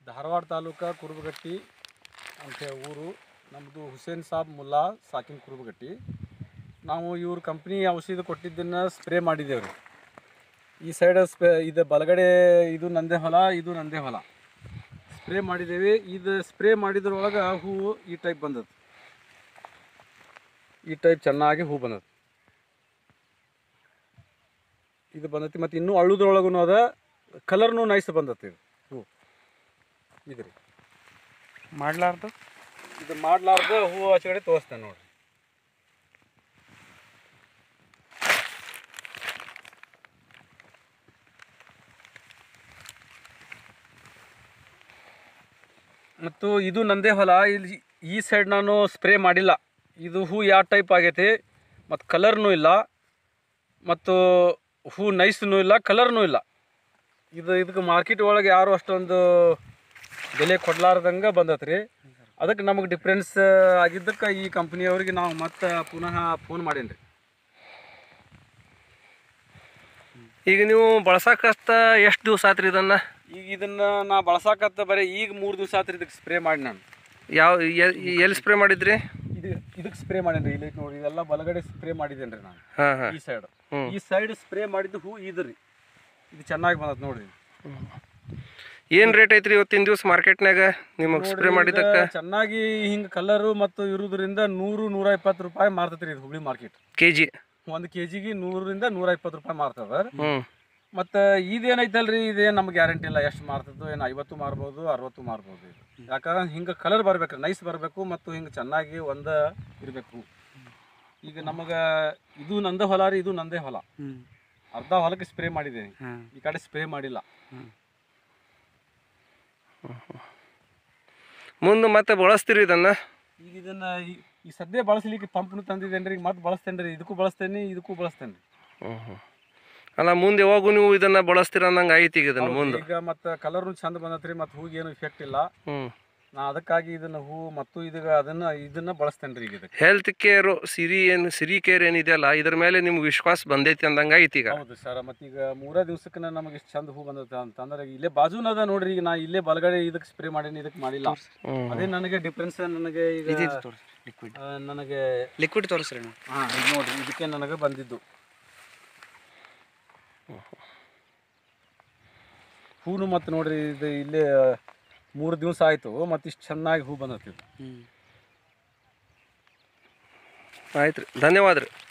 ಧಾರವಾಡ ತಾಲೂಕು ಕುರುಬಗಟ್ಟಿ ಅಂತ ಊರು ನಮ್ಮದು ಹುಸೇನ್ ಸಾಬ್ ಮುಲ್ಲಾ ಸಾಕಿನ್ ಕುರುಬಗಟ್ಟಿ ನಾವು ಇವ್ರ ಕಂಪ್ನಿ ಔಷಧಿ ಕೊಟ್ಟಿದ್ದನ್ನು ಸ್ಪ್ರೇ ಮಾಡಿದ್ದೇವೆ ರೀ ಈ ಸೈಡ್ ಸ್ಪ್ರೇ ಇದು ಬಲಗಡೆ ಇದು ನಂದೇ ಹೊಲ ಇದು ನಂದೇ ಹೊಲ ಸ್ಪ್ರೇ ಮಾಡಿದ್ದೇವೆ ಇದು ಸ್ಪ್ರೇ ಮಾಡಿದ್ರೊಳಗೆ ಹೂವು ಈ ಟೈಪ್ ಬಂದದ್ದು ಈ ಟೈಪ್ ಚೆನ್ನಾಗಿ ಹೂ ಬಂದದ್ದು ಇದು ಬಂದತಿ ಮತ್ತು ಇನ್ನೂ ಅಳುದ್ರೊಳಗೂ ಅದ ಕಲರ್ನು ನೈಸ್ ಬಂದತಿ ಇದು ಹೂ ಇದು ರೀ ಮಾಡ್ಲಾರ್ದು ಇದು ಮಾಡ್ಲಾರ್ದ ಹೂವು ಆಚೆ ಕಡೆ ತೋರಿಸ್ತೇನೆ ನೋಡ್ರಿ ಮತ್ತು ಇದು ನಂದೇ ಹೊಲ ಇಲ್ಲಿ ಈ ಸೈಡ್ ನಾನು ಸ್ಪ್ರೇ ಮಾಡಿಲ್ಲ ಇದು ಹೂ ಯಾವ ಟೈಪ್ ಆಗೈತೆ ಮತ್ತು ಕಲರ್ನೂ ಇಲ್ಲ ಮತ್ತು ಹೂ ನೈಸ್ನೂ ಇಲ್ಲ ಕಲರ್ನೂ ಇಲ್ಲ ಇದು ಇದಕ್ಕೆ ಮಾರ್ಕೆಟ್ ಒಳಗೆ ಯಾರು ಅಷ್ಟೊಂದು ಬೆಲೆ ಕೊಡ್ಲಾರ್ದಂಗೆ ಬಂದತ್ರಿ ರೀ ಅದಕ್ಕೆ ನಮಗೆ ಡಿಫ್ರೆನ್ಸ್ ಆಗಿದ್ದಕ್ಕೆ ಈ ಕಂಪ್ನಿಯವ್ರಿಗೆ ನಾವು ಮತ್ತೆ ಪುನಃ ಫೋನ್ ಮಾಡೇನಿ ರೀ ಈಗ ನೀವು ಬಳಸಕತ್ತ ಎಷ್ಟು ದಿವಸ ಆತ್ರಿ ಇದನ್ನ ಈಗ ಇದನ್ನ ನಾ ಬಳಸಾಕತ್ತ ಬರೀ ಈಗ ಮೂರು ದಿವಸ ಆತ್ರಿ ಇದಕ್ಕೆ ಸ್ಪ್ರೇ ಮಾಡಿ ನಾನು ಯಾವ ಎಲ್ಲಿ ಸ್ಪ್ರೇ ಮಾಡಿದ್ರಿ ಇದು ಇದಕ್ಕೆ ಸ್ಪ್ರೇ ಮಾಡೇನಿ ರೀ ಇಲ್ಲಿ ನೋಡಿ ಇದೆಲ್ಲ ಬಲಗಡೆ ಸ್ಪ್ರೇ ಮಾಡಿದ್ದೇನೆ ರೀ ನಾನು ಹಾಂ ಹಾಂ ಈ ಸೈಡ್ ಹ್ಮ್. ಈ ಸೈಡ್ ಸ್ಪ್ರೇ ಮಾಡಿದ್ದು ಹೂ ಇದು ರೀ ಇದು ಚೆನ್ನಾಗಿ ಬಂದತ್ ನೋಡ್ರಿ ಏನು ರೇಟ್ ಐತ್ರಿ ಇವತ್ತಿನ ದಿವಸ ಮಾರ್ಕೆಟ್ನಾಗ ನಿಮಗೆ ಸ್ಪ್ರೇ ನೋಡ್ರಿ, ಮಾಡಿದ್ದಕ್ಕೆ ಇದು ಚೆನ್ನಾಗಿ ಹಿಂಗೆ ಕಲರು ಮತ್ತು ಇರುವುದರಿಂದ ನೂರು ನೂರ ಇಪ್ಪತ್ತು ರೂಪಾಯಿ ಮಾರ್ತೈತ್ರಿ ಇದು ಹುಬ್ಳಿ ಮಾರ್ಕೆಟ್ ಕೆ ಜಿ ಒಂದು ಕೆ ಜಿಗೆ ನೂರರಿಂದ ನೂರ ಇಪ್ಪತ್ತು ರೂಪಾಯಿ ಮಾರ್ತದ ಹ್ಞೂ ಮತ್ತು ಇದೇನೈತಲ್ರಿ ಇದೇನು ನಮ್ಗೆ ಗ್ಯಾರಂಟಿ ಇಲ್ಲ ಎಷ್ಟು ಮಾರ್ತದೋ ಏನು ಐವತ್ತು ಮಾರ್ಬೋದು ಅರವತ್ತು ಮಾರ್ಬೋದು ಇದು ಯಾಕಂದ್ರೆ ಹಿಂಗೆ ಕಲರ್ ಬರ್ಬೇಕು ನೈಸ್ ಬರಬೇಕು ಮತ್ತು ಹಿಂಗೆ ಚೆನ್ನಾಗಿ ಒಂದ ಇರಬೇಕು ಈಗ ನಮಗೆ ಇದು ನಂದ ಹೊಲ ರೀ ಇದು ನಂದೇ ಹೊಲ ಅರ್ಧ ಹೊಲಕ್ಕೆ ಸ್ಪ್ರೇ ಮಾಡಿದ್ದೀನಿ ಈ ಕಡೆ ಸ್ಪ್ರೇ ಮಾಡಿಲ್ಲ ಮುಂದೆ ಮತ್ತೆ ಬಳಸ್ತೀರಿ ಇದನ್ನ ಈಗ ಇದನ್ನ ಈ- ಈ ಸದ್ಯ ಬಳಸಲಿಕ್ಕೆ ಪಂಪ್ನು ತಂದಿದ್ದೇನೆ ರೀ ಈಗ ಮತ್ತೆ ಬಳಸ್ತೇನೆ ರೀ ಇದಕ್ಕೂ ಬಳಸ್ತೇನೆ ಇದಕ್ಕೂ ಬಳಸ್ತೇನೆ ರೀ ಹ್ಞೂ ಹ್ಞೂ ಅಲ್ಲ ಮುಂದೆ ಯಾವಾಗೂ ನೀವು ಇದನ್ನ ಬಳಸ್ತೀರ ಅನ್ನಂಗೆ ಐತಿ ಈಗ ಇದನ್ನ ಮುಂದೆ ಈಗ ಮತ್ತೆ ಕಲರ್ನು ಚಂದ ಬಂದತ್ರಿ ಮತ್ತು ಹೂಗೆ ಏನು ಇಫೆಕ್ಟ್ ಇಲ್ಲ ಹ್ಞೂ ನಾ ಅದಕ್ಕಾಗಿ ಇದನ್ನ ಹೂ ಮತ್ತು ಇದೀಗ ಅದನ್ನ ಇದನ್ನ ಬಳಸ್ತೇನೆ ರೀ ಈಗ ಇದಕ್ಕೆ ಹೆಲ್ತ್ ಕೇರು ಸಿರಿ ಏನು ಸಿರಿ ಕೇರ್ ಏನಿದೆಯಲ್ಲ ಇದ್ರ ಮೇಲೆ ನಿಮ್ಗೆ ವಿಶ್ವಾಸ ಬಂದೈತಿ ಅಂದಂಗೆ ಐತಿ ಈಗ ಹೌದು ಸರ್ ಮತ್ತು ಈಗ ಮೂರೇ ದಿವ್ಸಕ್ಕೆ ನಮಗೆ ಇಷ್ಟು ಚಂದ ಹೂ ಬಂದದ ಅಂತಂದ್ರೆ ಇಲ್ಲೇ ಬಾಜುನ ಅದ ನೋಡ್ರಿ ಈಗ ನಾ ಇಲ್ಲೇ ಬಲಗಡೆ ಇದಕ್ಕೆ ಸ್ಪ್ರೇ ಮಾಡೀನಿ ಇದಕ್ಕೆ ಮಾಡಿಲ್ಲ ಹ್ಞೂ ಅದೇ ನನಗೆ ಡಿಫ್ರೆನ್ಸ್ ನನಗೆ ಈಗ ಲಿಕ್ವಿಡ್ ಆ, ನನಗೆ ಲಿಕ್ವಿಡ್ ತೋರಿಸ್ರಿ ನೀವು ಹಾಂ ಇದು ನೋಡ್ರಿ ಇದಕ್ಕೆ ನನಗೆ ಬಂದಿದ್ದು ಹೂನು ಮತ್ತು ನೋಡ್ರಿ ಇದು ಇಲ್ಲೇ ಮೂರು ದಿವಸ ಆಯಿತು ಮತ್ತು ಇಷ್ಟು ಚೆನ್ನಾಗಿ ಹೂ ಬಂದತ್ತಿದ್ದು ಹ್ಞೂ ಆಯ್ತು ರೀ ಧನ್ಯವಾದ ರೀ